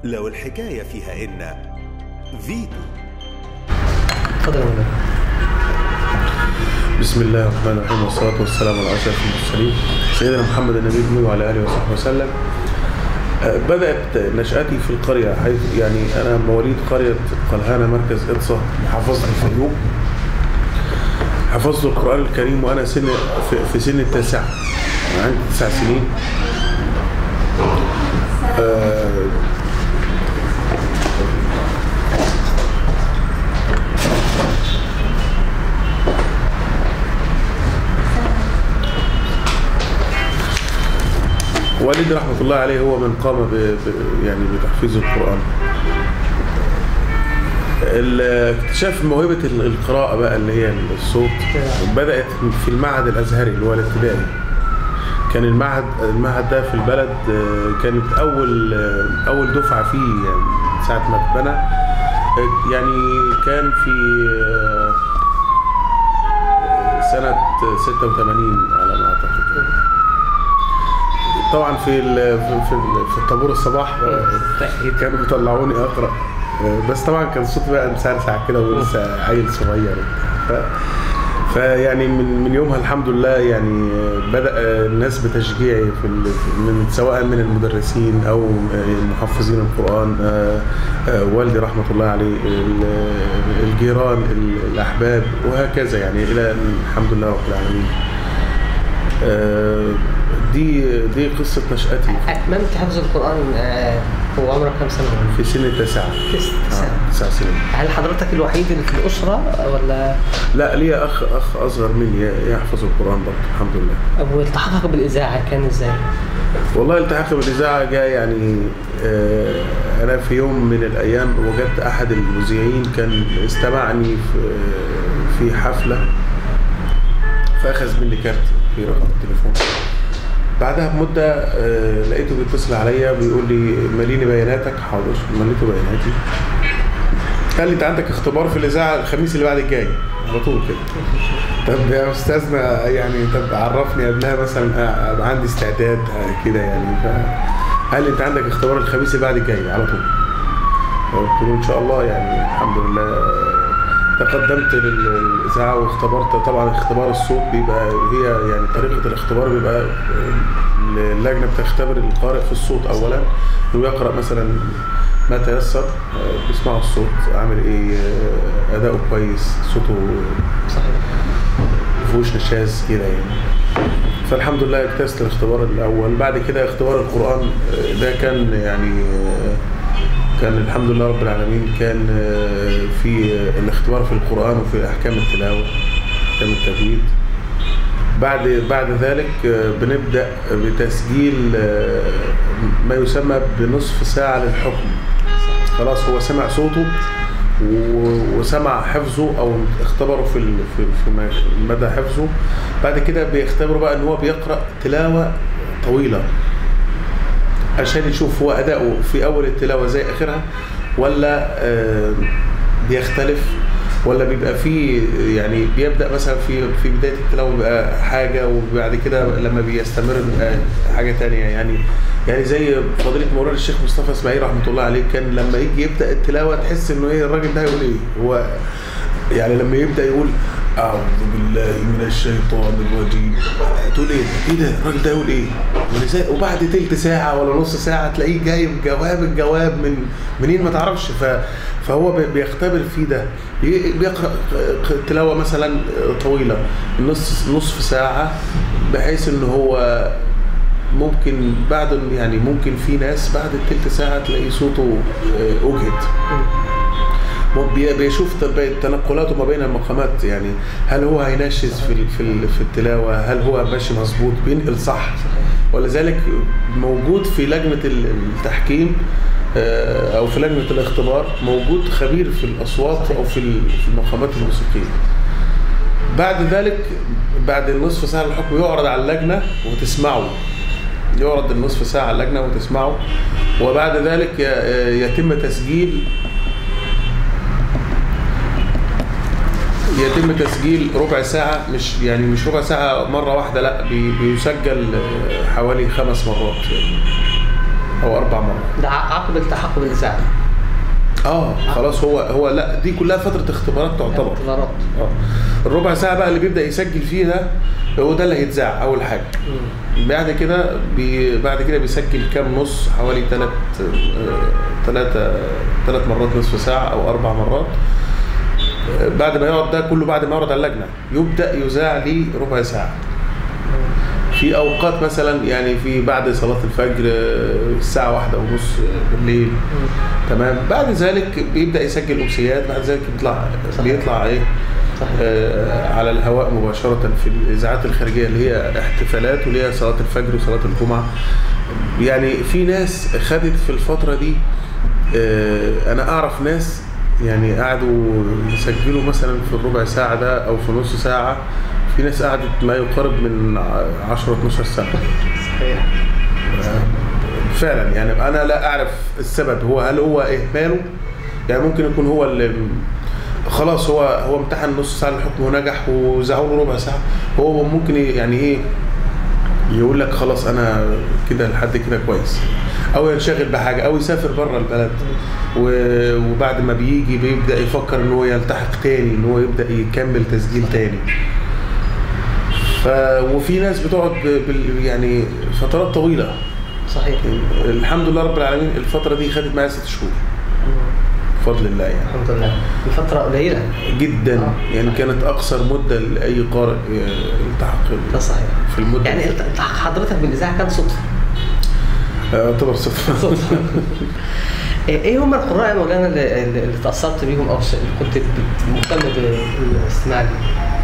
لو الحكاية فيها إن فيتو اتفضل يا مولانا بسم الله الرحمن الرحيم والصلاة والسلام على أشرف المرسلين سيدنا محمد النبي الأمي وعلى آله وصحبه وسلم آه، بدأت نشأتي في القرية حيث يعني أنا مواليد قرية قلهانة مركز إقصى محافظة الفيوم حفظت القرآن الكريم وأنا سن في, في سن التاسعة أنا عندي تسع سنين آه، والدي رحمة الله عليه هو من قام ب... ب... يعني بتحفيظ القرآن ال- اكتشاف موهبة ال- القراءة بقى اللي هي الصوت بدأت في المعهد الأزهري اللي هو الابتدائي كان المعهد المعهد ده في البلد آه، كانت أول آه، أول دفعة فيه يعني ساعة ما اتبنى آه، يعني كان في آه، سنة 86 على ما أعتقد طبعا في ال- في في- في الطابور الصباح تأكيد كانوا بيطلعوني اقرا آه، بس طبعا كان صوتي بقى مسرسع كده ولسه عيل صغير ف فيعني من من يومها الحمد لله يعني آه، بدا آه، الناس بتشجيعي في ال- من سواء من المدرسين او آه، محفظين القران آه، آه، والدي رحمه الله عليه ال- الجيران ال- الاحباب وهكذا يعني الى أن الحمد لله رب العالمين آه، دي دي قصه نشاتي أتممت حفظ القرآن آه، هو عمرك كام سنة؟ في سن التاسعه تس- تسعة. آه، تسع سنين هل حضرتك الوحيد اللي في الأسرة ولا لا ليا اخ اخ اصغر مني يحفظ القران برضه الحمد لله أو التحقك بالإذاعة كان إزاي؟ والله التحاق بالاذاعه جاء يعني آه، انا في يوم من الايام وجدت احد المذيعين كان استمعني في في حفله فاخذ مني كارت في رقم التليفون بعدها بمده آه، لقيته بيتصل عليا بيقول لي ماليني بياناتك حاضر مليته بياناتي قال لي انت عندك اختبار في الاذاعه الخميس اللي بعد الجاي على طول كده طب يا استاذنا يعني طب عرفني قبلها مثلا ابقى عندي استعداد آه، كده يعني ف قال لي انت عندك اختبار الخميس اللي بعد الجاي على طول قلت له ان شاء الله يعني الحمد لله تقدمت لل- للاذاعه واختبرت طبعا اختبار الصوت بيبقى هي يعني طريقه الاختبار بيبقى آه، اللجنه بتختبر القارئ في الصوت اولا انه يقرا مثلا ما تيسر آه، بيسمعوا الصوت عامل ايه آه، اداؤه كويس صوته صحيح مفيهوش نشاز كده يعني فالحمد لله اجتزت الاختبار الاول بعد كده اختبار القران آه، ده كان يعني آه، كان الحمد لله رب العالمين كان آه، في آه، الاختبار في القران وفي احكام التلاوه احكام التجويد بعد بعد ذلك آه، بنبدا بتسجيل آه، ما يسمى بنصف ساعه للحكم خلاص هو سمع صوته و- وسمع حفظه او اختبره في ال- في في م- مدى حفظه بعد كده بيختبروا بقى ان هو بيقرا تلاوه طويله عشان يشوف هو اداؤه في اول التلاوه زي اخرها ولا آه، بيختلف ولا بيبقى في يعني بيبدا مثلا في في بدايه التلاوه بيبقى حاجه وبعد كده لما بيستمر بيبقى حاجه تانية يعني يعني زي فضيله مولانا الشيخ مصطفى اسماعيل رحمه الله عليه كان لما يجي يبدا التلاوه تحس انه ايه الراجل ده هيقول ايه هو يعني لما يبدا يقول اعوذ بالله من الشيطان الرجيم تقول ايه ايه ده الراجل ده يقول ايه ولذا- وبعد تلت ساعه ولا نص ساعه تلاقيه جايب جواب الجواب من منين ما تعرفش ف فهو بي- بيختبر في ده ي- بيقرا ق- تلاوه مثلا طويله نص نصف ساعه بحيث ان هو ممكن بعد يعني ممكن في ناس بعد التلت ساعه تلاقي صوته آه، اجهد مو- بي- بيشوف تب- تنقلاته ما بين المقامات يعني هل هو هينشز في ال- في ال- في التلاوه هل هو ماشي مظبوط بينقل صح ولذلك موجود في لجنه ال- التحكيم آه، او في لجنه الاختبار موجود خبير في الاصوات او في ال- في المقامات الموسيقيه بعد ذلك بعد النصف ساعه الحكم يعرض على اللجنه وتسمعه يعرض النصف ساعه على اللجنه وتسمعه وبعد ذلك ي- يتم تسجيل يتم تسجيل ربع ساعة مش يعني مش ربع ساعة مرة واحدة لا بي- بيسجل آه، حوالي خمس مرات يعني او اربع مرات ده ع- عقب التحق بالاذاعه اه خلاص هو هو لا دي كلها فتره اختبارات تعتبر اختبارات اه الربع ساعه بقى اللي بيبدا يسجل فيه ده هو ده اللي هيتذاع اول حاجه مم. بعد كده بي بعد كده بيسجل كام نص حوالي ثلاث ثلاثة ثلاث مرات نصف ساعة أو أربع مرات آه، بعد ما يقعد ده كله بعد ما يقعد على اللجنة يبدأ يذاع لي ربع ساعة في أوقات مثلا يعني في بعد صلاة الفجر آه، الساعة واحدة ونص بالليل مم. تمام بعد ذلك بيبدأ يسجل أمسيات بعد ذلك بيطلع صحيح. بيطلع إيه صحيح آه، على الهواء مباشرة في الإذاعات الخارجية اللي هي احتفالات واللي هي صلاة الفجر وصلاة الجمعة يعني في ناس خدت في الفترة دي آه، أنا أعرف ناس يعني قعدوا يسجلوا مثلا في الربع ساعة ده أو في نص ساعة في ناس قعدت ما يقارب من 10 12 سنة صحيح فعلا يعني انا لا اعرف السبب هو هل هو اهماله يعني ممكن يكون هو اللي خلاص هو هو امتحن نص ساعه الحكم ونجح وزعوا له ربع ساعه هو ممكن يعني ايه يقول لك خلاص انا كده لحد كده كويس او ينشغل بحاجه او يسافر بره البلد و- وبعد ما بيجي بيبدا يفكر ان هو يلتحق تاني ان هو يبدا يكمل تسجيل تاني ف وفي ناس بتقعد ب- بال يعني فترات طويله صحيح الحمد لله رب العالمين الفترة دي خدت معايا ست شهور مم. بفضل الله يعني الحمد لله الفتره قليله جدا آه. يعني كانت أقصر مدة لأي قارئ آه، التحق ده صحيح في المدة يعني انت انت حضرتك بالاذاعه كان صدفه آه، يعتبر صدفة صدفه ايه إيه هم القراء يا مولانا اللي, اللي اللي تاثرت بيهم او ش- كنت بت- مهتم بالاستماع لهم؟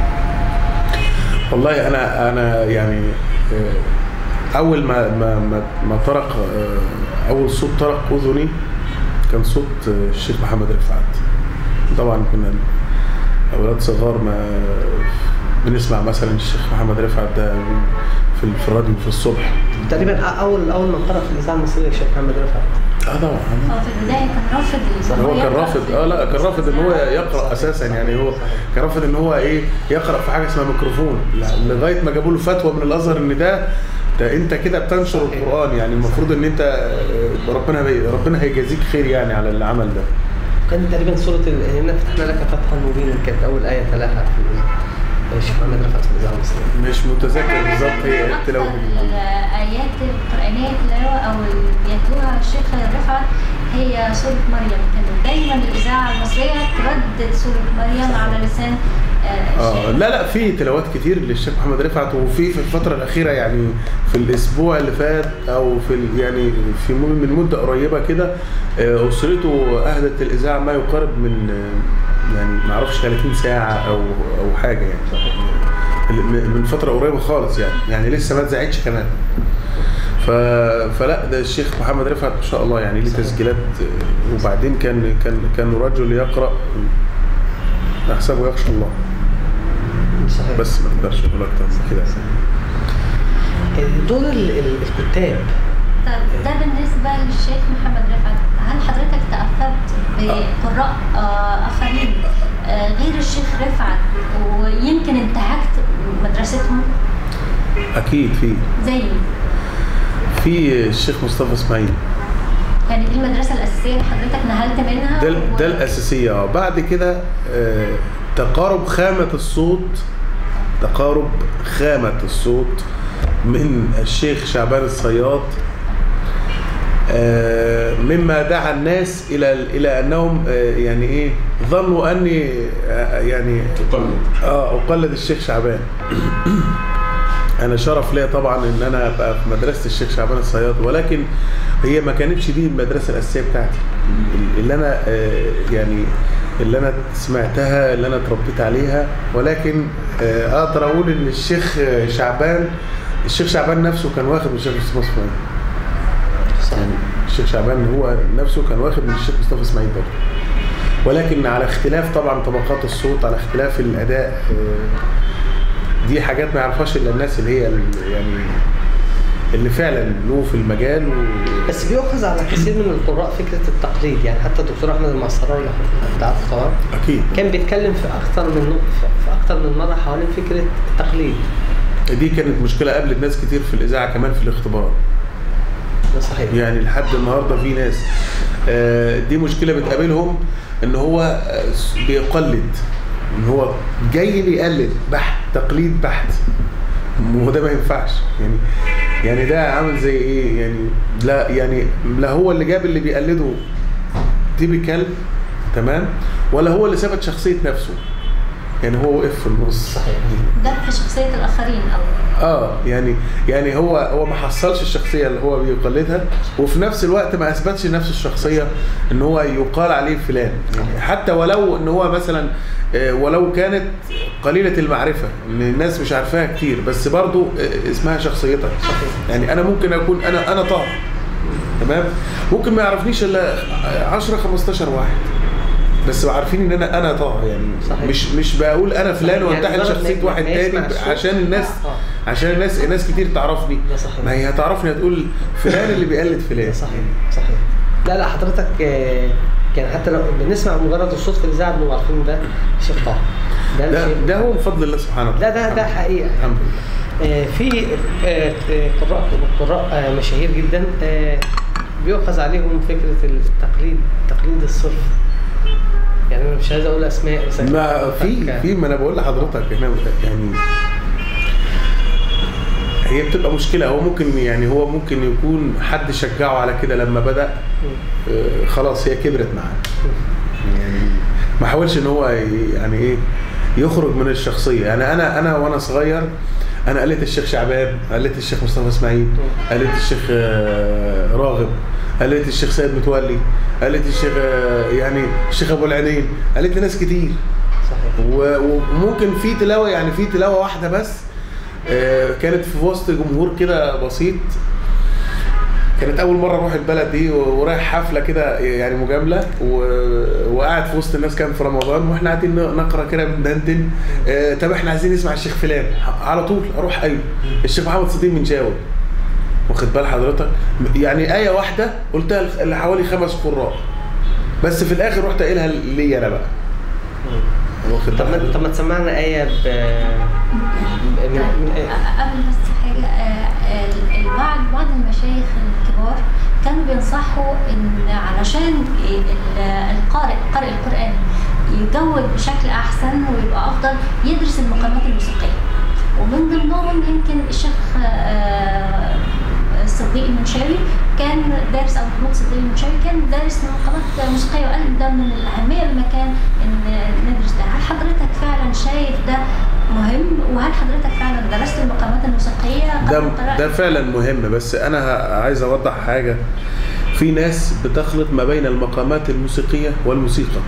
والله أنا أنا يعني آه، أول ما ما ما, ما طرق آه، أول صوت طرق أذني كان صوت آه، الشيخ محمد رفعت طبعا كنا أولاد صغار ما بنسمع مثلا الشيخ محمد رفعت ده في في الراديو في الصبح تقريبا أ- اول اول من قرأ في الاذاعه المصريه الشيخ محمد رفعت اه طبعا هو في البداية كان رافض إن هو كان يقرأ رافض في اه لا كان رافض ان هو الإذاعة. يقرا اساسا يعني هو كان رافض ان هو ايه يقرا في حاجه اسمها ميكروفون ل- لغايه ما جابوا له فتوى من الازهر ان ده ده انت كده بتنشر القران يعني المفروض ان انت آه، ربنا بي ربنا هيجازيك خير يعني على العمل ده كان تقريبا سوره ال- هنا فتحنا لك فتحا مبينا كانت اول ايه تلاها في الشيخ محمد رفعت في الاذاعه المصريه مش متذكر بالظبط هي من التلاوه أكثر الآيات القرآنية تلاوة أو اللي بيتلوها الشيخ رفعت هي سورة مريم كانت دايما الإذاعة المصرية تردد سورة مريم على لسان آه، اه الشيخ لا لا في تلاوات كتير للشيخ محمد رفعت وفي في الفتره الاخيره يعني في الاسبوع اللي فات او في ال- يعني في م- من مده قريبه كده آه، اسرته اهدت الاذاعه ما يقارب من آه، يعني ما اعرفش 30 ساعه او او حاجه يعني ال- م- من فتره قريبه خالص يعني يعني لسه ما اتذاعتش كمان ف... فلا ده الشيخ محمد رفعت ما شاء الله يعني ليه تسجيلات آه، وبعدين كان كان كان رجل يقرا احسبه يخشى الله صحيح بس ما اقدرش اقول اكتر من كده دور ال- ال- الكتاب طب ده بالنسبة للشيخ محمد رفعت هل حضرتك تأثرت بقراء آه، آخرين آه، غير الشيخ رفعت ويمكن انتهكت مدرستهم اكيد في زي في الشيخ مصطفى اسماعيل يعني دي المدرسة الأساسية اللي حضرتك نهلت منها ده و- ده الاساسيه اه بعد كده آه، تقارب خامه الصوت تقارب خامه الصوت من الشيخ شعبان الصياد آه، مما دعا الناس الى الى انهم آه، يعني ايه ظنوا اني آه، يعني اه اقلد الشيخ شعبان انا شرف ليا طبعا ان انا ابقى في مدرسه الشيخ شعبان الصياد ولكن هي ما كانتش دي المدرسه الاساسيه بتاعتي اللي انا آه، يعني اللي انا سمعتها اللي انا اتربيت عليها ولكن آه، اقدر اقول ان الشيخ آه، شعبان الشيخ شعبان نفسه كان واخد من الشيخ مصطفى اسماعيل يعني الشيخ شعبان هو نفسه كان واخد من الشيخ مصطفى اسماعيل برضه ولكن على اختلاف طبعا طبقات الصوت على اختلاف الاداء آه، دي حاجات ما يعرفهاش الا الناس اللي هي ال- يعني اللي فعلا له في المجال و... بس بيؤخذ على كثير من القراء فكره التقليد يعني حتى الدكتور احمد المعصراوي بتاع الطوارئ اكيد كان بيتكلم في اكثر من نق- في اكثر من مره حوالين فكره التقليد دي كانت مشكله قابلت ناس كتير في الاذاعه كمان في الاختبارات ده صحيح يعني لحد النهارده في ناس آه، دي مشكله بتقابلهم ان هو آه، بيقلد ان هو جاي بيقلد بحت تقليد بحت وده ما ينفعش يعني يعني ده عامل زي ايه يعني لا يعني لا هو اللي جاب اللي بيقلده تيبيكال تمام ولا هو اللي ثبت شخصيه نفسه يعني هو وقف في النص صحيح ده في شخصيه الاخرين او اه يعني يعني هو هو ما حصلش الشخصيه اللي هو بيقلدها وفي نفس الوقت ما اثبتش نفس الشخصيه ان هو يقال عليه فلان يعني حتى ولو ان هو مثلا آه، ولو كانت قليله المعرفه ان الناس مش عارفاها كتير بس برضو آه، اسمها شخصيتك يعني انا ممكن اكون انا انا طه تمام ممكن ما يعرفنيش الا 10 15 واحد بس عارفين ان انا انا طه يعني صحيح. مش مش بقول انا فلان يعني وانتحل مجرد شخصيه ما- واحد ما يسمع تاني الصوت. عشان الناس آه. عشان الناس ناس كتير تعرفني ده صحيح. ما هي هتعرفني هتقول فلان اللي بيقلد فلان ده صحيح صحيح لا لا حضرتك آه، كان حتى لو بنسمع مجرد الصوت في الاذاعه بنبقى عارفين ده شيخ طه ده ده شيء- ده هو بفضل الله سبحانه وتعالى لا ده ده حقيقه الحمد لله آه، في آه، آه، قراء قراء آه، مشاهير جدا آه، بيؤخذ عليهم فكره التقليد تقليد الصرف يعني انا مش عايز اقول اسماء بس ما في حضرتك- في ما انا بقول لحضرتك هنا يعني هي بتبقى مشكله هو ممكن يعني هو ممكن يكون حد شجعه على كده لما بدا آه، خلاص هي كبرت معاه يعني ما حاولش ان هو ي- يعني ايه يخرج من الشخصيه يعني انا انا وانا صغير انا قلت الشيخ شعبان قلت الشيخ مصطفى اسماعيل قلت الشيخ آه، راغب قلت الشيخ سيد متولي قلت الشيخ آه، يعني الشيخ ابو العينين قلت ناس كتير صحيح و- وممكن في تلاوه يعني في تلاوه واحده بس آه، كانت في وسط جمهور كده بسيط كانت اول مره اروح البلد دي و- ورايح حفله كده يعني مجامله و- وقاعد في وسط الناس كان في رمضان واحنا قاعدين ن- نقرا كده بندندن آه، طب احنا عايزين نسمع الشيخ فلان على طول اروح ايوه الشيخ محمد صديق من جاوب واخد بال حضرتك يعني ايه واحده قلتها لخ- لحوالي خمس قراء بس في الاخر رحت قايلها ليا انا بقى واخد طب بال ما حضرتك؟ طب ما تسمعنا ايه ب من من آية. قبل بس حاجة آه، ال- البعض بعض المشايخ الكبار كانوا بينصحوا ان علشان ال- القارئ قارئ القرآن يجود بشكل احسن ويبقى افضل يدرس المقامات الموسيقية ومن ضمنهم يمكن الشيخ آه، الصديق المنشاوي كان دارس او محمود صديق المنشاوي كان دارس مقامات موسيقيه وقال ده من الاهميه المكان ان ندرس ده هل حضرتك فعلا شايف ده مهم وهل حضرتك فعلا درست المقامات الموسيقيه قبل ده القراءة؟ ده فعلا مهم بس انا ه- عايز اوضح حاجه في ناس بتخلط ما بين المقامات الموسيقيه والموسيقى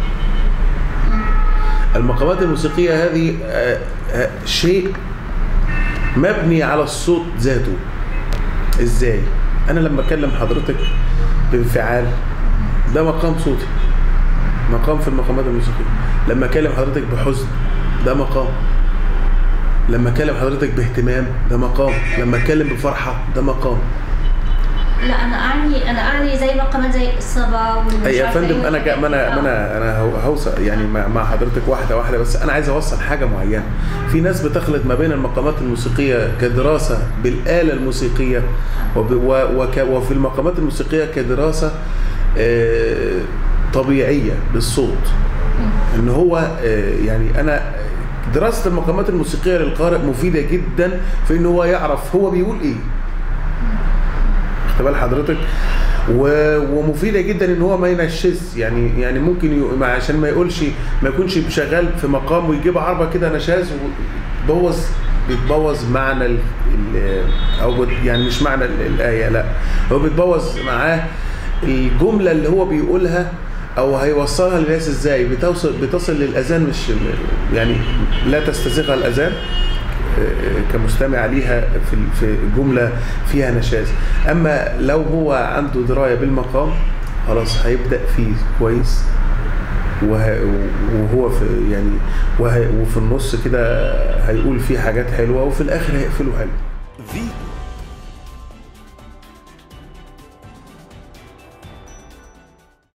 المقامات الموسيقيه هذه آه، آه، شيء مبني على الصوت ذاته ازاي انا لما اكلم حضرتك بانفعال ده مقام صوتي مقام في المقامات الموسيقيه لما اكلم حضرتك بحزن ده مقام لما اكلم حضرتك باهتمام ده مقام لما اتكلم بفرحه ده مقام لا انا اعني انا اعني زي مقامات زي الصبا والمش اي يا عارفة فندم إيه انا جا- ما انا ما آه. انا انا هو- هوصل يعني مع مع حضرتك واحده واحده بس انا عايز اوصل حاجه معينه في ناس بتخلط ما بين المقامات الموسيقيه كدراسه بالاله الموسيقيه وب و وك وفي المقامات الموسيقيه كدراسه آه، طبيعيه للصوت ان هو آه، يعني انا دراسه المقامات الموسيقيه للقارئ مفيده جدا في ان هو يعرف هو بيقول ايه واخد بال حضرتك و... ومفيده جدا ان هو ما ينشز يعني يعني ممكن ي... ما- عشان ما يقولش ما يكونش شغال في مقام ويجيب عربه كده نشاز ويبوظ بيتبوظ معنى ال... ال... او بت... يعني مش معنى ال... الايه لا هو بيتبوظ معاه الجمله اللي هو بيقولها او هيوصلها للناس ازاي بتوصل بتصل للاذان مش يعني لا تستزغها الاذان كمستمع ليها في في جمله فيها نشاز اما لو هو عنده درايه بالمقام خلاص هيبدا فيه كويس وه- وهو في يعني وه- وفي النص كده هيقول فيه حاجات حلوه وفي الاخر هيقفله حلو